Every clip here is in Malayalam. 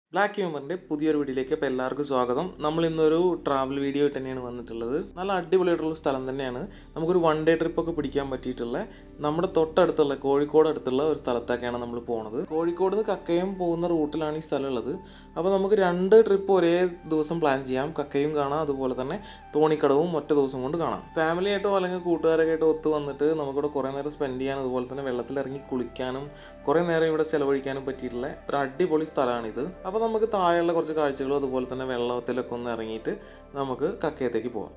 ബ്ലാക്ക് ഹ്യൂമറിൻ്റെ പുതിയൊരു വീഡിയോയിലേക്ക് അപ്പോൾ എല്ലാവർക്കും സ്വാഗതം നമ്മൾ ഇന്നൊരു ട്രാവൽ വീഡിയോ ആയിട്ട് തന്നെയാണ് വന്നിട്ടുള്ളത് നല്ല അടിപൊളിയായിട്ടുള്ള സ്ഥലം തന്നെയാണ് നമുക്കൊരു വൺ ഡേ ട്രിപ്പൊക്കെ പിടിക്കാൻ പറ്റിയിട്ടുള്ള നമ്മുടെ തൊട്ടടുത്തുള്ള കോഴിക്കോട് അടുത്തുള്ള ഒരു സ്ഥലത്തേക്കാണ് നമ്മൾ പോണത് കോഴിക്കോട് നിന്ന് കക്കയം പോകുന്ന റൂട്ടിലാണ് ഈ സ്ഥലം ഉള്ളത് അപ്പോൾ നമുക്ക് രണ്ട് ട്രിപ്പ് ഒരേ ദിവസം പ്ലാൻ ചെയ്യാം കക്കയും കാണാം അതുപോലെ തന്നെ തോണിക്കടവും ഒറ്റ ദിവസം കൊണ്ട് കാണാം ഫാമിലി ആയിട്ടോ അല്ലെങ്കിൽ കൂട്ടുകാരൊക്കെ ആയിട്ടോ ഒത്ത് വന്നിട്ട് നമുക്കിവിടെ കുറേ നേരം സ്പെൻഡ് ചെയ്യാനും അതുപോലെ തന്നെ വെള്ളത്തിൽ ഇറങ്ങി കുളിക്കാനും കുറേ നേരം ഇവിടെ ചെലവഴിക്കാനും പറ്റിയിട്ടുള്ള ഒരു അടിപൊളി സ്ഥലമാണിത് അപ്പോൾ നമുക്ക് താഴെയുള്ള കുറച്ച് കാഴ്ചകളും അതുപോലെ തന്നെ വെള്ളത്തിലൊക്കെ ഒന്ന് ഇറങ്ങിയിട്ട് നമുക്ക് കക്കയത്തേക്ക് പോവാം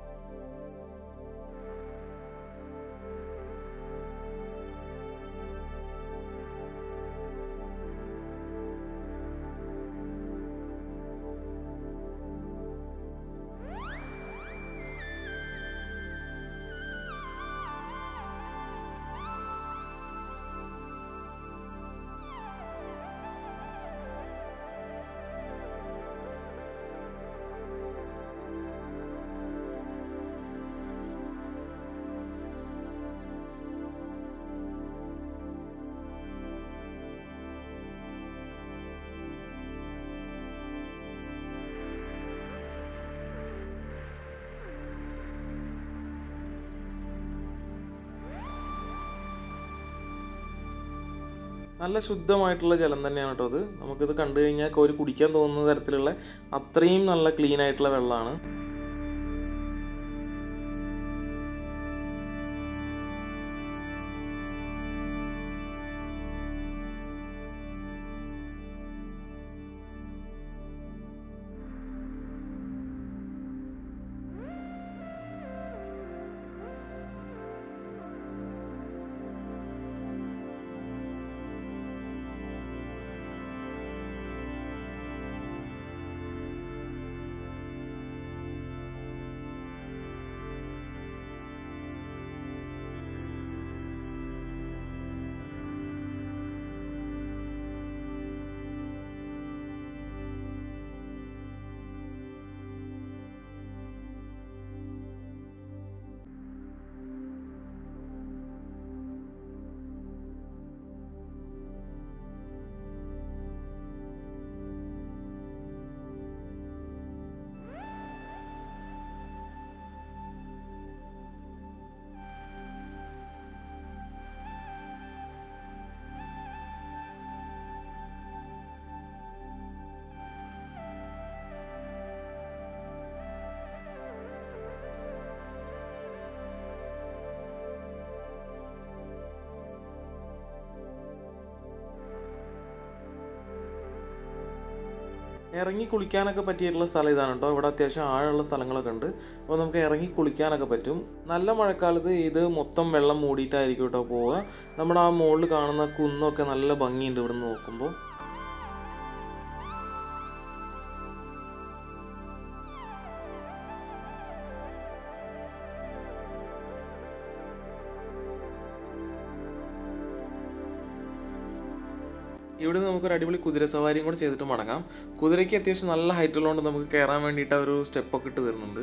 നല്ല ശുദ്ധമായിട്ടുള്ള ജലം തന്നെയാണ് കേട്ടോ അത് നമുക്കിത് കണ്ടു കഴിഞ്ഞാൽ കോരി കുടിക്കാൻ തോന്നുന്ന തരത്തിലുള്ള അത്രയും നല്ല ക്ലീൻ ആയിട്ടുള്ള വെള്ളമാണ് ഇറങ്ങി കുളിക്കാനൊക്കെ പറ്റിയിട്ടുള്ള സ്ഥലം ഇതാണ് കേട്ടോ ഇവിടെ അത്യാവശ്യം ആഴമുള്ള സ്ഥലങ്ങളൊക്കെ ഉണ്ട് അപ്പോൾ നമുക്ക് ഇറങ്ങി കുളിക്കാനൊക്കെ പറ്റും നല്ല മഴക്കാലത്ത് ഇത് മൊത്തം വെള്ളം മൂടിയിട്ടായിരിക്കും കേട്ടോ പോവുക നമ്മുടെ ആ മുകളിൽ കാണുന്ന കുന്നൊക്കെ നല്ല ഭംഗിയുണ്ട് ഇവിടെ നിന്ന് നോക്കുമ്പോൾ ഇവിടെ നമുക്കൊരു അടിപൊളി കുതിര സവാരിയും കൂടെ ചെയ്തിട്ട് മടങ്ങാം കുതിരയ്ക്ക് അത്യാവശ്യം നല്ല ഹൈറ്റ് ഉള്ളതുകൊണ്ട് നമുക്ക് കയറാൻ വേണ്ടിയിട്ട് ഒരു സ്റ്റെപ്പൊക്കെ ഇട്ട് തരുന്നുണ്ട്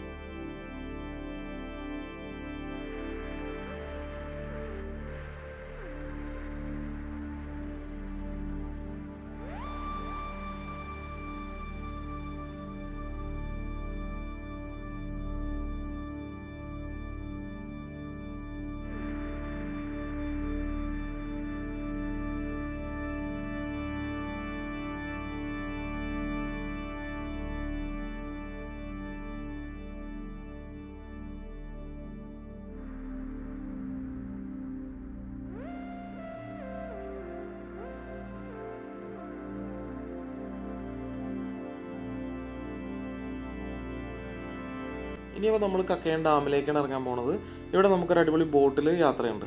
ഇനിയപ്പോൾ നമ്മൾ കക്കയം ഡാമിലേക്കാണ് ഇറങ്ങാൻ പോണത് ഇവിടെ നമുക്കൊരു അടിപൊളി ബോട്ടിൽ യാത്രയുണ്ട്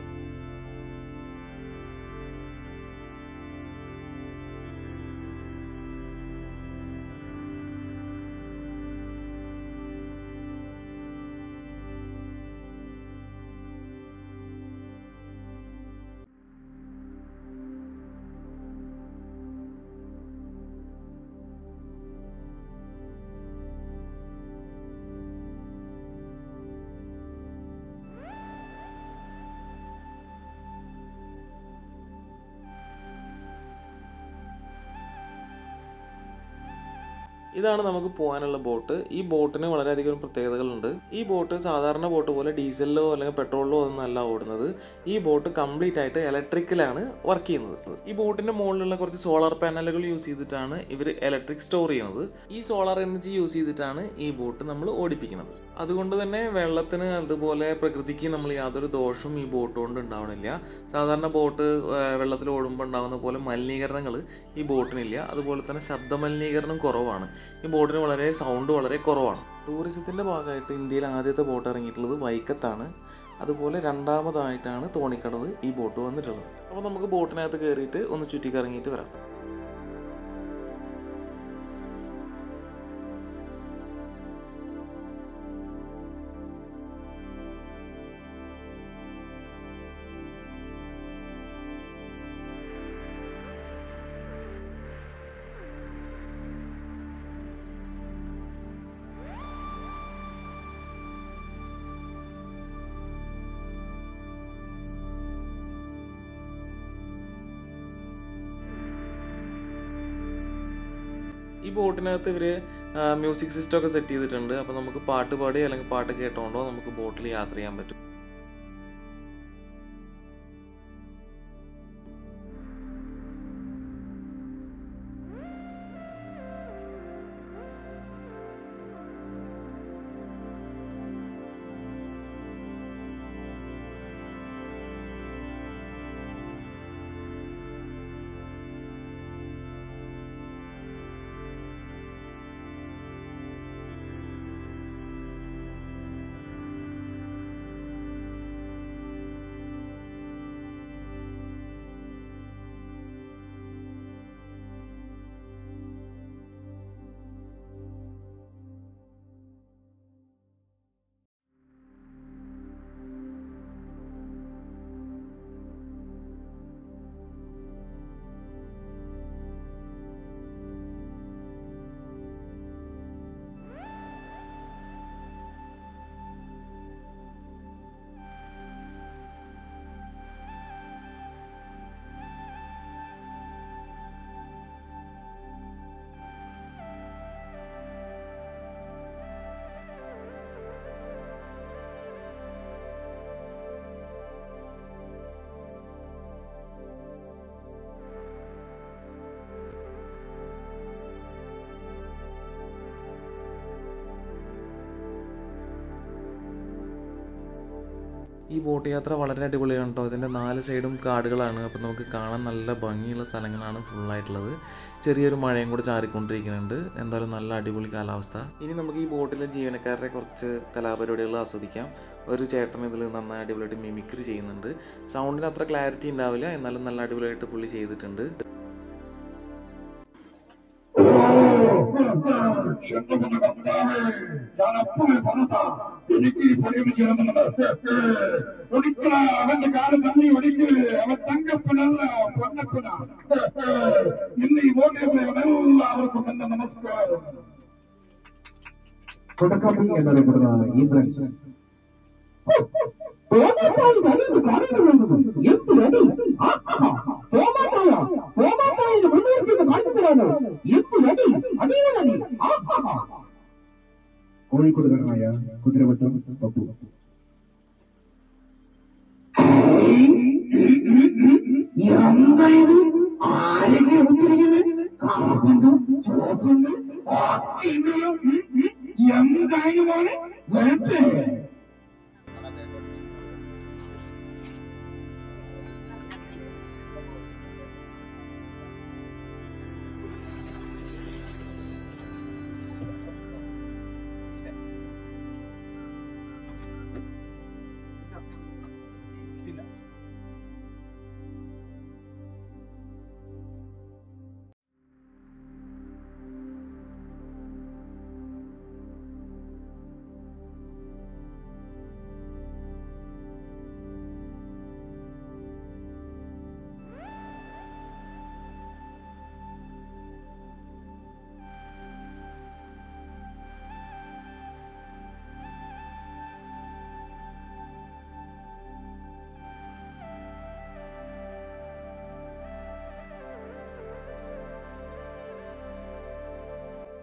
ഇതാണ് നമുക്ക് പോകാനുള്ള ബോട്ട് ഈ ബോട്ടിന് വളരെയധികം പ്രത്യേകതകളുണ്ട് ഈ ബോട്ട് സാധാരണ ബോട്ട് പോലെ ഡീസലിലോ അല്ലെങ്കിൽ പെട്രോളിലോ ഒന്നും അല്ല ഓടുന്നത് ഈ ബോട്ട് കംപ്ലീറ്റ് ആയിട്ട് ഇലക്ട്രിക്കലാണ് വർക്ക് ചെയ്യുന്നത് ഈ ബോട്ടിന്റെ മുകളിലുള്ള കുറച്ച് സോളാർ പാനലുകൾ യൂസ് ചെയ്തിട്ടാണ് ഇവർ ഇലക്ട്രിക് സ്റ്റോർ ചെയ്യുന്നത് ഈ സോളാർ എനർജി യൂസ് ചെയ്തിട്ടാണ് ഈ ബോട്ട് നമ്മൾ ഓടിപ്പിക്കുന്നത് അതുകൊണ്ട് തന്നെ വെള്ളത്തിന് അതുപോലെ പ്രകൃതിക്ക് നമ്മൾ യാതൊരു ദോഷവും ഈ ബോട്ട് കൊണ്ട് ഉണ്ടാവണില്ല സാധാരണ ബോട്ട് വെള്ളത്തിൽ ഓടുമ്പോൾ ഉണ്ടാകുന്ന പോലെ മലിനീകരണങ്ങൾ ഈ ബോട്ടിനില്ല അതുപോലെ തന്നെ ശബ്ദ മലിനീകരണം കുറവാണ് ഈ ബോട്ടിന് വളരെ സൗണ്ട് വളരെ കുറവാണ് ടൂറിസത്തിൻ്റെ ഭാഗമായിട്ട് ഇന്ത്യയിൽ ആദ്യത്തെ ബോട്ട് ഇറങ്ങിയിട്ടുള്ളത് വൈക്കത്താണ് അതുപോലെ രണ്ടാമതായിട്ടാണ് തോണിക്കടവ് ഈ ബോട്ട് വന്നിട്ടുള്ളത് അപ്പോൾ നമുക്ക് ബോട്ടിനകത്ത് കയറിയിട്ട് ഒന്ന് ചുറ്റിക്കറങ്ങിയിട്ട് വരാം ഈ ബോട്ടിനകത്ത് ഇവർ മ്യൂസിക് സിസ്റ്റം ഒക്കെ സെറ്റ് ചെയ്തിട്ടുണ്ട് അപ്പോൾ നമുക്ക് പാട്ട് പാടി അല്ലെങ്കിൽ പാട്ട് കേട്ടോണ്ടോ നമുക്ക് ബോട്ടിൽ യാത്ര ചെയ്യാൻ പറ്റും ഈ ബോട്ട് യാത്ര വളരെ അടിപൊളിയാണ് കേട്ടോ ഇതിൻ്റെ നാല് സൈഡും കാടുകളാണ് അപ്പോൾ നമുക്ക് കാണാൻ നല്ല ഭംഗിയുള്ള സ്ഥലങ്ങളാണ് ഫുള്ളായിട്ടുള്ളത് ചെറിയൊരു മഴയും കൂടെ ചാറിക്കൊണ്ടിരിക്കുന്നുണ്ട് എന്തായാലും നല്ല അടിപൊളി കാലാവസ്ഥ ഇനി നമുക്ക് ഈ ബോട്ടിലെ ജീവനക്കാരുടെ കുറച്ച് കലാപരിപാടികൾ ആസ്വദിക്കാം ഒരു ചേട്ടൻ ഇതിൽ നന്നായി അടിപൊളിയായിട്ട് മിമിക്രി ചെയ്യുന്നുണ്ട് സൗണ്ടിന് അത്ര ക്ലാരിറ്റി ഉണ്ടാവില്ല എന്നാലും നല്ല അടിപൊളിയായിട്ട് പുള്ളി ചെയ്തിട്ടുണ്ട് ചെന്നുകൊണ്ട് കർത്താവേ, ഞാൻ അപ്പോഴേ പറഞ്ഞതാ എനിക്ക് ഈ പണിയൊന്ന് ചേർന്നുള്ളത് ഒടിക്ക അവന്റെ കാല് തള്ളി ഒടിക്ക് അവൻ തങ്കപ്പനല്ല പൊന്നപ്പന ഇന്ന് ഈ വോട്ടിയവൻ എല്ലാവർക്കും എന്റെ നമസ്കാരം കൊടക്കമ്പി എന്നറിയപ്പെടുന്ന ഇന്ദ്രൻസ് തോമാച്ചായി വടിയെന്ന് പറയുന്നത് എന്ത് വടി ആഹാ, തോമാച്ചായ തോമാച്ചായിന് മുൻനിർത്തിന്ന് കാണിച്ചതാണ് എന്ത് വടി അടിയോടടി ആഹാ കോഴിക്കോടുകാരനായ കുതിരവട്ടം പപ്പു എന്താ ഇത് ആരെങ്കിലും ഒത്തിരിക്കുന്നത് കാപ്പുണ്ട് ചോപ്പുണ്ട് എന്തായാലും മോനെ വരട്ടെ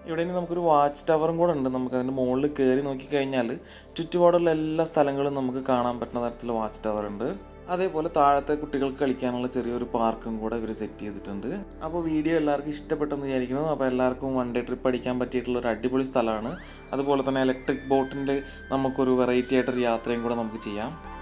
ഇവിടെ ഇനി നമുക്കൊരു വാച്ച് ടവറും കൂടെ ഉണ്ട് നമുക്ക് അതിൻ്റെ മുകളിൽ കയറി നോക്കിക്കഴിഞ്ഞാൽ ചുറ്റുപാടുള്ള എല്ലാ സ്ഥലങ്ങളും നമുക്ക് കാണാൻ പറ്റുന്ന തരത്തിലുള്ള വാച്ച് ടവർ ഉണ്ട് അതേപോലെ താഴത്തെ കുട്ടികൾക്ക് കളിക്കാനുള്ള ചെറിയൊരു പാർക്കും കൂടെ ഇവർ സെറ്റ് ചെയ്തിട്ടുണ്ട് അപ്പോൾ വീഡിയോ എല്ലാവർക്കും ഇഷ്ടപ്പെട്ടെന്ന് വിചാരിക്കുന്നു അപ്പോൾ എല്ലാവർക്കും വൺ ഡേ ട്രിപ്പ് അടിക്കാൻ പറ്റിയിട്ടുള്ള ഒരു അടിപൊളി സ്ഥലമാണ് അതുപോലെ തന്നെ ഇലക്ട്രിക് ബോട്ടിൻ്റെ നമുക്കൊരു വെറൈറ്റി ആയിട്ടൊരു യാത്രയും കൂടെ നമുക്ക് ചെയ്യാം